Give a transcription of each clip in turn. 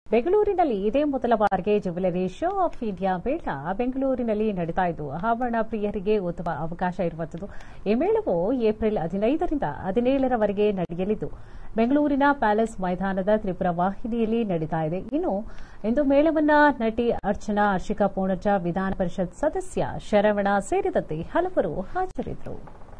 ಬೆಂಗಳೂರಿನಲ್ಲಿ ಇದೇ ಮೊದಲ ಬಾರಿಗೆ ಜ್ಯುವೆಲರಿ ಶೋ ಆಫ್ ಇಂಡಿಯಾ ಮೇಳ ಬೆಂಗಳೂರಿನಲ್ಲಿ ನಡೀತಾ ಇದ್ದು ಆಭರಣ ಪ್ರಿಯರಿಗೆ ಉತ್ತಮ ಅವಕಾಶ ಇರುವಂಥದ್ದು ಈ ಮೇಳವು ಏಪ್ರಿಲ್ ಹದಿನೈದರಿಂದ ಹದಿನೇಳರವರೆಗೆ ನಡೆಯಲಿದ್ದು ಬೆಂಗಳೂರಿನ ಪ್ಯಾಲೇಸ್ ಮೈದಾನದ ತ್ರಿಪುರ ವಾಹಿನಿಯಲ್ಲಿ ನಡೀತಾ ಇದೆ ಇನ್ನು ಇಂದು ಮೇಳವನ್ನ ನಟಿ ಅರ್ಚನಾ ಹರ್ಷಿಕಾ ಪೂರ್ಣಚ ವಿಧಾನ ಪರಿಷತ್ ಸದಸ್ಯ ಶರವಣ ಸೇರಿದಂತೆ ಹಲವರು ಹಾಜರಿದ್ದರು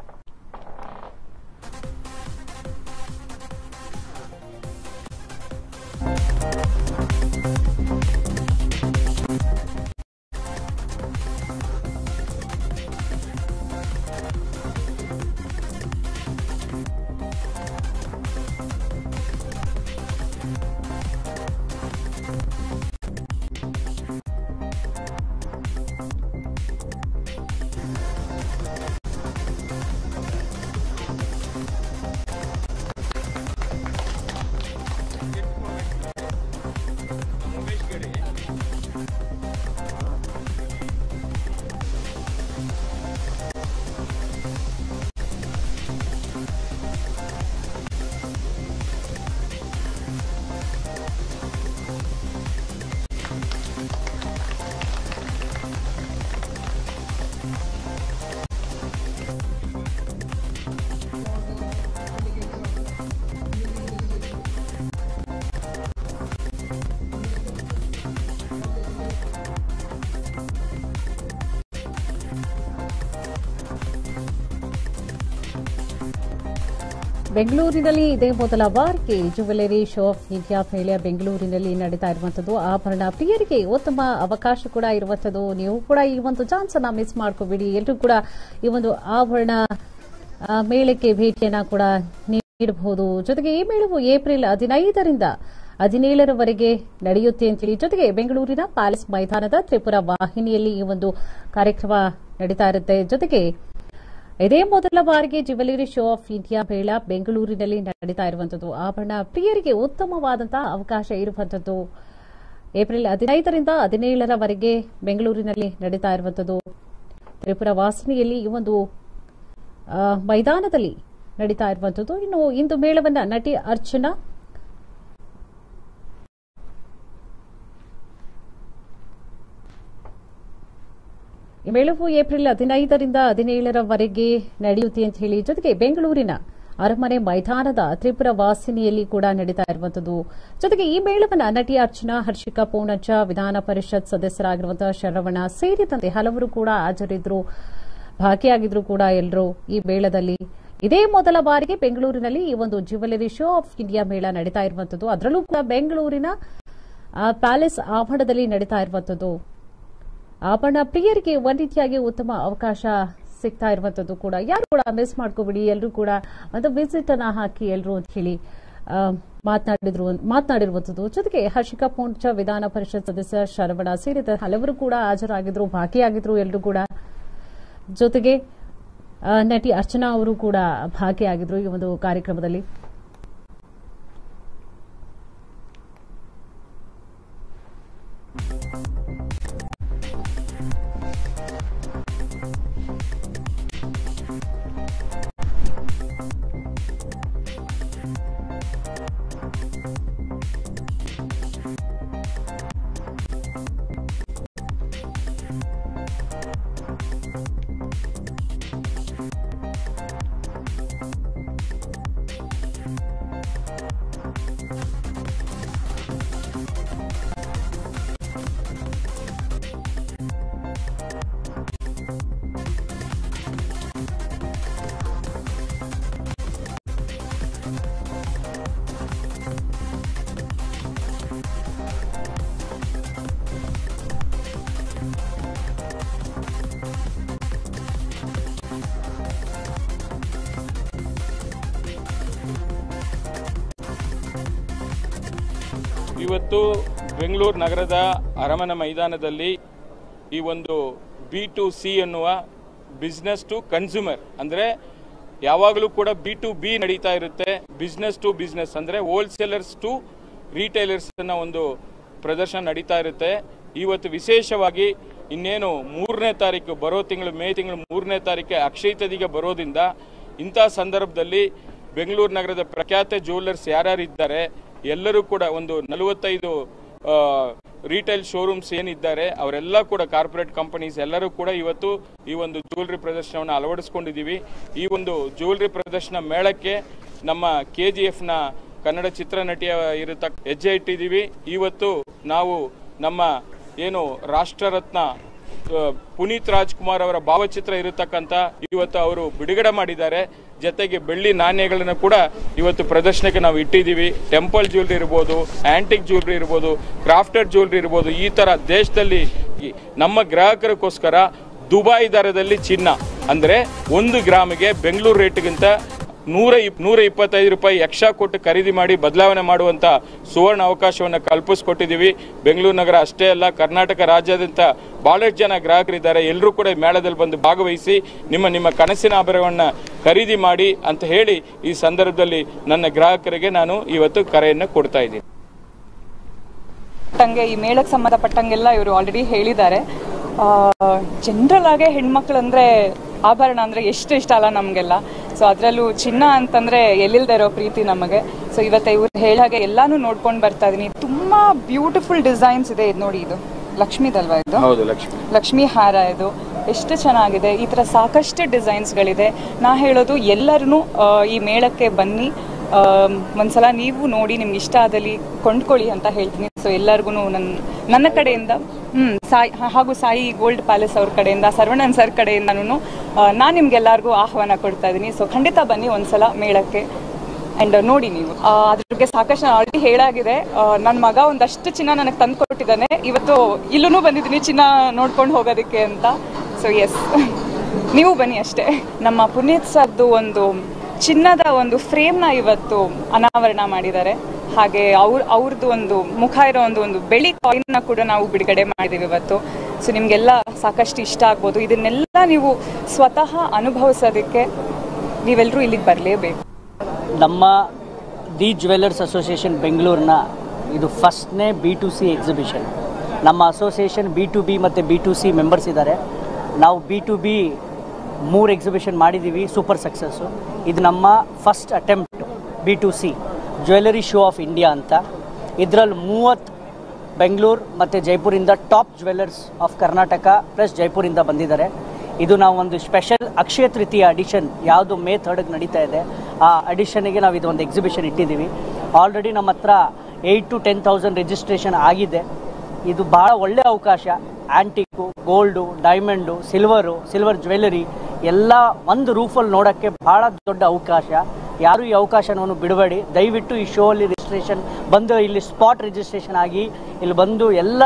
ಬೆಂಗಳೂರಿನಲ್ಲಿ ಇದೇ ಮೊದಲ ಬಾರಿಗೆ ಜ್ಯುವೆಲರಿ ಶೋ ಆಫ್ ಇಂಡಿಯಾ ಮೇಳ ಬೆಂಗಳೂರಿನಲ್ಲಿ ನಡೀತಾ ಇರುವಂತದ್ದು ಆಭರಣ ಪ್ರಿಯರಿಗೆ ಉತ್ತಮ ಅವಕಾಶ ಕೂಡ ಇರುವಂತದ್ದು ನೀವು ಕೂಡ ಈ ಒಂದು ಚಾನ್ಸ್ ಅನ್ನ ಮಿಸ್ ಮಾಡ್ಕೋಬೇಡಿ ಎಲ್ಲರೂ ಕೂಡ ಈ ಒಂದು ಆಭರಣ ಆ, ಮೇಳಕ್ಕೆ ಭೇಟಿಯನ್ನ ಕೂಡ ನೀಡಬಹುದು ಜೊತೆಗೆ ಈ ಮೇಳವು ಏಪ್ರಿಲ್ ಹದಿನೈದರಿಂದ ಹದಿನೇಳರವರೆಗೆ ನಡೆಯುತ್ತೆ ಅಂತೇಳಿ ಜೊತೆಗೆ ಬೆಂಗಳೂರಿನ ಪ್ಯಾಲೇಸ್ ಮೈದಾನದ ತ್ರಿಪುರ ವಾಹಿನಿಯಲ್ಲಿ ಈ ಒಂದು ಕಾರ್ಯಕ್ರಮ ನಡೀತಾ ಇರುತ್ತೆ ಜೊತೆಗೆ ಇದೇ ಮೊದಲ ಬಾರಿಗೆ ಜ್ಯುವೆಲರಿ ಶೋ ಆಫ್ ಇಂಡಿಯಾ ಮೇಳ ಬೆಂಗಳೂರಿನಲ್ಲಿ ನಡೀತಾ ಇರುವಂತದ್ದು ಆಭರಣ ಪ್ರಿಯರಿಗೆ ಉತ್ತಮವಾದಂತಹ ಅವಕಾಶ ಇರುವಂತದ್ದು ಏಪ್ರಿಲ್ ಹದಿನೈದರಿಂದ ಹದಿನೇಳರವರೆಗೆ ಬೆಂಗಳೂರಿನಲ್ಲಿ ನಡೀತಾ ಇರುವಂತದ್ದು ತ್ರಿಪುರ ವಾಸಿನಿಯಲ್ಲಿ ಈ ಒಂದು ಆ, ಮೈದಾನದಲ್ಲಿ ನಡೀತಾ ಇರುವಂತದ್ದು ಇನ್ನು ಇಂದು ಮೇಳವನ್ನ ನಟಿ ಅರ್ಚನಾ ಈ ಮೇಳವು ಏಪ್ರಿಲ್ ಹದಿನೈದರಿಂದ ಹದಿನೇಳರವರೆಗೆ ನಡೆಯುತ್ತೆ ಅಂತ ಹೇಳಿ ಜೊತೆಗೆ ಬೆಂಗಳೂರಿನ ಅರಮನೆ ಮೈದಾನದ ತ್ರಿಪುರ ವಾಸಿನಿಯಲ್ಲಿ ಕೂಡ ನಡೀತಾ ಇರುವಂತದ್ದು ಜೊತೆಗೆ ಈ ಮೇಳವನ್ನ ನಟಿ ಅರ್ಚನಾ ಹರ್ಷಿಕಾ ಪೂರ್ಣಚ ವಿಧಾನ ಪರಿಷತ್ ಸದಸ್ಯರಾಗಿರುವಂತಹ ಶರವಣ ಸೇರಿದಂತೆ ಹಲವರು ಕೂಡ ಹಾಜರಿದ್ರು ಭಾಗಿಯಾಗಿದ್ರು ಕೂಡ ಎಲ್ಲರೂ ಈ ಮೇಳದಲ್ಲಿ ಇದೇ ಮೊದಲ ಬಾರಿಗೆ ಬೆಂಗಳೂರಿನಲ್ಲಿ ಈ ಒಂದು ಜ್ಯುವೆಲರಿ ಶೋ ಆಫ್ ಇಂಡಿಯಾ ಮೇಳ ನಡೀತಾ ಇರುವಂತದ್ದು ಅದರಲ್ಲೂ ಕೂಡ ಬೆಂಗಳೂರಿನ ಆ, ಪ್ಯಾಲೇಸ್ ಆವರಣದಲ್ಲಿ ನಡೀತಾ ಇರುವಂತದ್ದು ಆಭರಣ ಪ್ರಿಯರಿಗೆ ಒಂದ್ ರೀತಿಯಾಗಿ ಉತ್ತಮ ಅವಕಾಶ ಸಿಗ್ತಾ ಇರುವಂತದ್ದು ಕೂಡ ಯಾರು ಕೂಡ ಮಿಸ್ ಮಾಡ್ಕೋಬಿಡಿ ಎಲ್ಲರೂ ಕೂಡ ಒಂದು ವಿಸಿಟ್ ಅನ್ನ ಹಾಕಿ ಎಲ್ಲರೂ ಅಂತ ಹೇಳಿ ಆ, ಮಾತನಾಡಿದ್ರು ಮಾತನಾಡಿರುವಂತದ್ದು ಜೊತೆಗೆ ಹರ್ಷಿಕಾ ಪೂಂಚ ವಿಧಾನ ಪರಿಷತ್ ಸದಸ್ಯ ಶರವಣ ಸೇರಿದ ಹಲವರು ಕೂಡ ಹಾಜರಾಗಿದ್ರು ಭಾಗಿಯಾಗಿದ್ರು ಎಲ್ಲರೂ ಕೂಡ ಜೊತೆಗೆ ಆ, ನಟಿ ಅರ್ಚನಾ ಅವರು ಕೂಡ ಭಾಗಿಯಾಗಿದ್ರು ಈ ಒಂದು ಕಾರ್ಯಕ್ರಮದಲ್ಲಿ ಇವತ್ತು ಬೆಂಗಳೂರು ನಗರದ ಅರಮನೆ ಮೈದಾನದಲ್ಲಿ ಈ ಒಂದು ಬಿ ಟು ಸಿ ಅನ್ನುವ ಬಿಸ್ನೆಸ್ ಟು ಕನ್ಸ್ಯೂಮರ್ ಅಂದರೆ ಯಾವಾಗಲೂ ಕೂಡ ಬಿ ಟು ಬಿ ನಡೀತಾ ಇರುತ್ತೆ ಬಿಸ್ನೆಸ್ ಟು ಬಿಸ್ನೆಸ್ ಅಂದರೆ ಹೋಲ್ಸೇಲರ್ಸ್ ಟು ರೀಟೈಲರ್ಸ್ ಅನ್ನೋ ಒಂದು ಪ್ರದರ್ಶನ ನಡೀತಾ ಇರುತ್ತೆ ಇವತ್ತು ವಿಶೇಷವಾಗಿ ಇನ್ನೇನು ಮೂರನೇ ತಾರೀಕು ಬರೋ ತಿಂಗಳು ಮೇ ತಿಂಗಳು ಮೂರನೇ ತಾರೀಕೆ ಅಕ್ಷಯ ತದಿಗೆ ಬರೋದ್ರಿಂದ ಇಂಥ ಸಂದರ್ಭದಲ್ಲಿ ಬೆಂಗಳೂರು ನಗರದ ಪ್ರಖ್ಯಾತ ಜ್ಯುವೆಲ್ಲರ್ಸ್ ಯಾರ್ಯಾರು ಇದ್ದಾರೆ ಎಲ್ಲರೂ ಕೂಡ ಒಂದು ನಲವತ್ತೈದು ರಿಟೇಲ್ ಶೋರೂಮ್ಸ್ ಏನಿದ್ದಾರೆ ಅವರೆಲ್ಲ ಕೂಡ ಕಾರ್ಪೊರೇಟ್ ಕಂಪನೀಸ್ ಎಲ್ಲರೂ ಕೂಡ ಇವತ್ತು ಈ ಒಂದು ಜ್ಯುವೆಲ್ರಿ ಪ್ರದರ್ಶನವನ್ನು ಅಳವಡಿಸ್ಕೊಂಡಿದ್ದೀವಿ ಈ ಒಂದು ಜ್ಯುವೆಲ್ರಿ ಪ್ರದರ್ಶನ ಮೇಳಕ್ಕೆ ನಮ್ಮ ಕೆ ಜಿ ಎಫ್ನ ಕನ್ನಡ ಚಿತ್ರನಟಿಯ ಇರತಕ್ಕ ಹೆಜ್ಜೆ ಇಟ್ಟಿದ್ದೀವಿ ಇವತ್ತು ನಾವು ನಮ್ಮ ಏನು ರಾಷ್ಟ್ರರತ್ನ ಆ, ಪುನೀತ್ ರಾಜ್ಕುಮಾರ್ ಅವರ ಭಾವಚಿತ್ರ ಇರತಕ್ಕಂತ ಇವತ್ತು ಅವರು ಬಿಡುಗಡೆ ಮಾಡಿದ್ದಾರೆ ಜೊತೆಗೆ ಬೆಳ್ಳಿ ನಾಣ್ಯಗಳನ್ನು ಕೂಡ ಇವತ್ತು ಪ್ರದರ್ಶನಕ್ಕೆ ನಾವು ಇಟ್ಟಿದ್ದೀವಿ ಟೆಂಪಲ್ ಜ್ಯುವೆಲ್ರಿ ಇರ್ಬೋದು ಆಂಟಿಕ್ ಜ್ಯುವೆಲ್ರಿ ಇರ್ಬೋದು ಕ್ರಾಫ್ಟೆಡ್ ಜ್ಯುವೆಲ್ರಿ ಇರ್ಬೋದು ಈ ತರ ದೇಶದಲ್ಲಿ ಈ ನಮ್ಮ ಗ್ರಾಹಕರಿಗೋಸ್ಕರ ದುಬೈ ದರದಲ್ಲಿ ಚಿನ್ನ ಅಂದ್ರೆ ಒಂದು ಗ್ರಾಮಿಗೆ ಬೆಂಗಳೂರು ರೇಟ್ಗಿಂತ ನೂರ ಇಪ್ ನೂರ ಇಪ್ಪತ್ತೈದು ರೂಪಾಯಿ ಎಕ್ಸ್ಟ್ರಾ ಕೊಟ್ಟು ಖರೀದಿ ಮಾಡಿ ಬದಲಾವಣೆ ಮಾಡುವಂತ ಸುವರ್ಣ ಅವಕಾಶವನ್ನು ಕಲ್ಪಿಸ್ಕೊಟ್ಟಿದ್ದೀವಿ ಬೆಂಗಳೂರು ನಗರ ಅಷ್ಟೇ ಅಲ್ಲ ಕರ್ನಾಟಕ ರಾಜ್ಯಾದ್ಯಂತ ಬಹಳಷ್ಟು ಜನ ಗ್ರಾಹಕರಿದ್ದಾರೆ ಎಲ್ಲರೂ ಕೂಡ ಈ ಮೇಳದಲ್ಲಿ ಬಂದು ಭಾಗವಹಿಸಿ ನಿಮ್ಮ ನಿಮ್ಮ ಕನಸಿನ ಆಭರಣವನ್ನ ಖರೀದಿ ಮಾಡಿ ಅಂತ ಹೇಳಿ ಈ ಸಂದರ್ಭದಲ್ಲಿ ನನ್ನ ಗ್ರಾಹಕರಿಗೆ ನಾನು ಇವತ್ತು ಕರೆಯನ್ನು ಕೊಡ್ತಾ ಇದ್ದೀನಿ ಪಟ್ಟಂಗೆ ಈ ಮೇಳಕ್ಕೆ ಸಂಬಂಧಪಟ್ಟಂಗೆಲ್ಲ ಇವರು ಆಲ್ರೆಡಿ ಹೇಳಿದ್ದಾರೆ ಜನರಲ್ ಆಗಿ ಹೆಣ್ಮಕ್ಳು ಅಂದ್ರೆ ಆಭರಣ ಅಂದ್ರೆ ಎಷ್ಟು ಇಷ್ಟ ಅಲ್ಲ ನಮಗೆಲ್ಲ ಸೊ ಅದರಲ್ಲೂ ಚಿನ್ನ ಅಂತಂದ್ರೆ ಎಲ್ಲಿಲ್ದೇ ಇರೋ ಪ್ರೀತಿ ನಮಗೆ ಸೊ ಇವತ್ತು ಇವ್ರು ಹೇಳಾಗೆ ಎಲ್ಲಾನು ನೋಡ್ಕೊಂಡು ಬರ್ತಾ ಇದೀನಿ ತುಂಬಾ ಬ್ಯೂಟಿಫುಲ್ ಡಿಸೈನ್ಸ್ ಇದೆ ಇದು ನೋಡಿ ಇದು ಲಕ್ಷ್ಮೀದಲ್ವಾ ಇದು ಹೌದು ಲಕ್ಷ್ಮಿ ಲಕ್ಷ್ಮೀ ಹಾರ ಇದು ಎಷ್ಟು ಚೆನ್ನಾಗಿದೆ ಈ ಥರ ಸಾಕಷ್ಟು ಡಿಸೈನ್ಸ್ಗಳಿದೆ ನಾ ಹೇಳೋದು ಎಲ್ಲರೂ ಈ ಮೇಳಕ್ಕೆ ಬನ್ನಿ ಆ, ಒಂದ್ಸಲ ನೀವು ನೋಡಿ ನಿಮ್ಗೆ ಇಷ್ಟ ಆದಲ್ಲಿ ಕೊಂಡ್ಕೊಳ್ಳಿ ಅಂತ ಹೇಳ್ತೀನಿ ಸೊ ಎಲ್ಲರಿಗೂ ನನ್ನ ನನ್ನ ಕಡೆಯಿಂದ ಹ್ಮ್ ಸಾಯಿ ಹಾ- ಹಾಗೂ ಸಾಯಿ ಗೋಲ್ಡ್ ಪ್ಯಾಲೇಸ್ ಅವ್ರ ಕಡೆಯಿಂದ ಸರ್ವಣ್ಣನ್ ಸರ್ ಕಡೆಯಿಂದನೂ ನಾನು ನಿಮ್ಗೆಲ್ಲರಿಗೂ ಆಹ್ವಾನ ಕೊಡ್ತಾ ಇದ್ದೀನಿ ಸೊ ಖಂಡಿತ ಬನ್ನಿ ಒಂದ್ಸಲ ಮೇಳಕ್ಕೆ ಅಂಡ್ ನೋಡಿ ನೀವು ಆ, ಅದ್ರ ಬಗ್ಗೆ ಸಾಕಷ್ಟು ಆಲ್ರೆಡಿ ಹೇಳಾಗಿದೆ ನನ್ನ ಮಗ ಒಂದಷ್ಟು ಚಿನ್ನ ನನಗೆ ತಂದು ಕೊಟ್ಟಿದ್ದಾನೆ ಇವತ್ತು ಇಲ್ಲೂ ಬಂದಿದ್ದೀನಿ ಚಿನ್ನ ನೋಡ್ಕೊಂಡು ಹೋಗೋದಕ್ಕೆ ಅಂತ ಸೊ ಎಸ್ ನೀವು ಬನ್ನಿ ಅಷ್ಟೇ ನಮ್ಮ ಪುನೀತ್ ಸರ್ದು ಒಂದು ಚಿನ್ನದ ಒಂದು ಫ್ರೇಮ್ನ ಇವತ್ತು ಅನಾವರಣ ಮಾಡಿದ್ದಾರೆ ಹಾಗೆ ಅವ್ರ ಅವ್ರದ್ದು ಒಂದು ಮುಖ ಇರೋ ಒಂದು ಒಂದು ಬೆಳಿ ಕಾಯಿನ್ನ ಕೂಡ ನಾವು ಬಿಡುಗಡೆ ಮಾಡಿದ್ದೀವಿ ಇವತ್ತು ಸೊ ನಿಮಗೆಲ್ಲ ಸಾಕಷ್ಟು ಇಷ್ಟ ಆಗ್ಬೋದು ಇದನ್ನೆಲ್ಲ ನೀವು ಸ್ವತಃ ಅನುಭವಿಸೋದಕ್ಕೆ ನೀವೆಲ್ಲರೂ ಇಲ್ಲಿಗೆ ಬರಲೇಬೇಕು ನಮ್ಮ ದಿ ಜ್ಯುವೆಲ್ಲರ್ಸ್ ಅಸೋಸಿಯೇಷನ್ ಬೆಂಗಳೂರಿನ ಇದು ಫಸ್ಟ್ನೇ ಬಿ ಟು ಸಿ ಎಕ್ಸಿಬಿಷನ್ ನಮ್ಮ ಅಸೋಸಿಯೇಷನ್ ಬಿ ಟು ಬಿ ಮತ್ತು ಬಿ ಟು ಸಿ ಮೆಂಬರ್ಸ್ ಇದ್ದಾರೆ ನಾವು ಬಿ ಟು ಬಿ ಮೂರು ಎಕ್ಸಿಬಿಷನ್ ಮಾಡಿದ್ದೀವಿ ಸೂಪರ್ ಸಕ್ಸಸ್ಸು ಇದು ನಮ್ಮ first attempt B to C jewellery show of India ಅಂತ ಇದರಲ್ಲಿ ಮೂವತ್ತು ಬೆಂಗಳೂರು ಮತ್ತು ಜೈಪುರಿಂದ top jewellers of Karnataka plus ಜೈಪುರಿಂದ ಬಂದಿದ್ದಾರೆ ಇದು ನಾವು ಒಂದು ಸ್ಪೆಷಲ್ ಅಕ್ಷಯ ತೃತೀಯ ಅಡಿಷನ್ ಯಾವುದು ಮೇ ಥರ್ಡ್ಗೆ ನಡೀತಾ ಇದೆ ಆ ಅಡಿಷನ್ಗೆ ನಾವು ಇದು ಒಂದು ಎಕ್ಸಿಬಿಷನ್ ಇಟ್ಟಿದ್ದೀವಿ ಆಲ್ರೆಡಿ ನಮ್ಮ ಹತ್ರ eight to ten thousand registration ಆಗಿದೆ ಇದು ಭಾಳ ಒಳ್ಳೆಯ ಅವಕಾಶ antique gold diamond silver silver jewellery ಎಲ್ಲ ಒಂದು ರೂಫಲ್ಲಿ ನೋಡೋಕ್ಕೆ ಭಾಳ ದೊಡ್ಡ ಅವಕಾಶ ಯಾರು ಈ ಅವಕಾಶವನ್ನು ಬಿಡಬೇಡಿ ದಯವಿಟ್ಟು ಈ ಶೋ ಅಲ್ಲಿ ರಿಜಿಸ್ಟ್ರೇಷನ್ ಬಂದು ಇಲ್ಲಿ ಸ್ಪಾಟ್ ರಿಜಿಸ್ಟ್ರೇಷನ್ ಆಗಿ ಇಲ್ಲಿ ಬಂದು ಎಲ್ಲ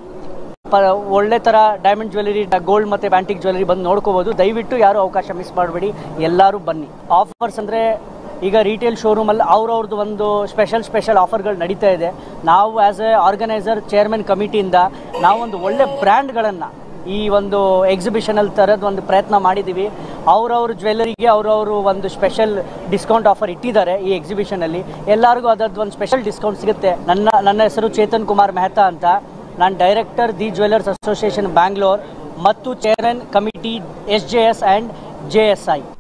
ಪ ಒಳ್ಳೆ ಥರ ಡೈಮಂಡ್ ಜ್ಯುವೆಲರಿ ಗೋಲ್ಡ್ ಮತ್ತು ಬ್ಯಾಂಟಿಕ್ ಜ್ಯುವೆಲರಿ ಬಂದು ನೋಡ್ಕೋಬೋದು ದಯವಿಟ್ಟು ಯಾರು ಅವಕಾಶ ಮಿಸ್ ಮಾಡಬೇಡಿ ಎಲ್ಲರೂ ಬನ್ನಿ ಆಫರ್ಸ್ ಅಂದರೆ ಈಗ ರಿಟೇಲ್ ಶೋರೂಮಲ್ಲಿ ಅವ್ರವ್ರದ್ದು ಒಂದು ಸ್ಪೆಷಲ್ ಸ್ಪೆಷಲ್ ಆಫರ್ಗಳು ನಡೀತಾ ಇದೆ ನಾವು ಆ್ಯಸ್ ಎ ಆರ್ಗನೈಸರ್ ಚೇರ್ಮನ್ ಕಮಿಟಿಯಿಂದ ನಾವೊಂದು ಒಳ್ಳೆ ಬ್ರ್ಯಾಂಡ್ಗಳನ್ನು ಈ ಒಂದು ಎಕ್ಸಿಬಿಷನಲ್ಲಿ ಥರದ ಒಂದು ಪ್ರಯತ್ನ ಮಾಡಿದ್ದೀವಿ ಅವ್ರವ್ರ ಜ್ಯುವೆಲ್ಲರಿಗೆ ಅವ್ರವರು ಒಂದು ಸ್ಪೆಷಲ್ ಡಿಸ್ಕೌಂಟ್ ಆಫರ್ ಇಟ್ಟಿದ್ದಾರೆ ಈ ಎಕ್ಸಿಬಿಷನಲ್ಲಿ ಎಲ್ಲರಿಗೂ ಅದರದ್ದು ಒಂದು ಸ್ಪೆಷಲ್ ಡಿಸ್ಕೌಂಟ್ ಸಿಗುತ್ತೆ ನನ್ನ ನನ್ನ ಹೆಸರು ಚೇತನ್ ಕುಮಾರ್ ಮೆಹ್ತಾ ಅಂತ ನಾನು director the jewellers association Bangalore ಮತ್ತು chairman committee S J S and J S I